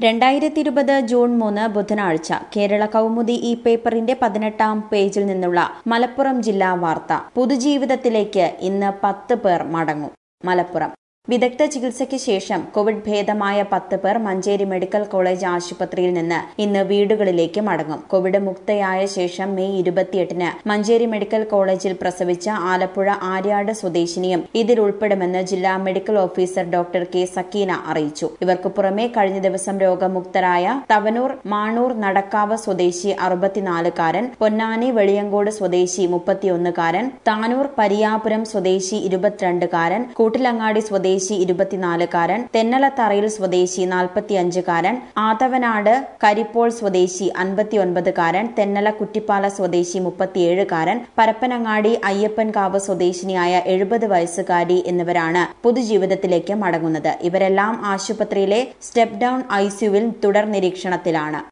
രണ്ടായിരത്തി ഇരുപത് ജൂൺ മൂന്ന് ബുധനാഴ്ച കേരള കൗമുദി ഈ പേപ്പറിന്റെ പതിനെട്ടാം പേജിൽ നിന്നുള്ള മലപ്പുറം ജില്ലാ വാർത്ത പുതുജീവിതത്തിലേക്ക് ഇന്ന് പത്ത് പേർ മടങ്ങും മലപ്പുറം വിദഗ്ധ ചികിത്സയ്ക്ക് ശേഷം കോവിഡ് ഭേദമായ പത്ത് പേർ മഞ്ചേരി മെഡിക്കൽ കോളേജ് ആശുപത്രിയിൽ നിന്ന് ഇന്ന് വീടുകളിലേക്ക് മടങ്ങും കോവിഡ് മുക്തയായ ശേഷം മെയ് ഇരുപത്തിയെട്ടിന് മഞ്ചേരി മെഡിക്കൽ കോളേജിൽ പ്രസവിച്ച ആലപ്പുഴ ആര്യാട് സ്വദേശിനിയും ഇതിൽ ഉൾപ്പെടുമെന്ന് ജില്ലാ medical officer doctor K Sakeena അറിയിച്ചു ഇവർക്ക് പുറമെ കഴിഞ്ഞ ദിവസം രോഗമുക്തരായ തവനൂർ മാണൂർ നടക്കാവ് സ്വദേശി അറുപത്തിനാലുകാരൻ പൊന്നാനി വെളിയങ്കോട് സ്വദേശി മുപ്പത്തിയൊന്നുകാരൻ താനൂർ പരിയാപുരം സ്വദേശി ഇരുപത്തിരണ്ടുകാരൻ കൂട്ടിലങ്ങാടി സ്വദേശി ഇരുപത്തിനാലുകാരൻ തെന്നലത്തറയിൽ സ്വദേശി നാൽപ്പത്തിയഞ്ചുകാരൻ ആതവനാട് കരിപ്പോൾ സ്വദേശി അൻപത്തിയൊൻപതുകാരൻ തെന്നല കുറ്റിപ്പാല സ്വദേശി മുപ്പത്തിയേഴുകാരൻ പരപ്പനങ്ങാടി അയ്യപ്പൻകാവ് സ്വദേശിനിയായ എഴുപത് വയസ്സുകാരി എന്നിവരാണ് പൊതുജീവിതത്തിലേക്ക് മടങ്ങുന്നത് ഇവരെല്ലാം ആശുപത്രിയിലെ സ്റ്റെപ്പ് ഡൌൺ ഐസിയുവിൽ തുടർ നിരീക്ഷണത്തിലാണ്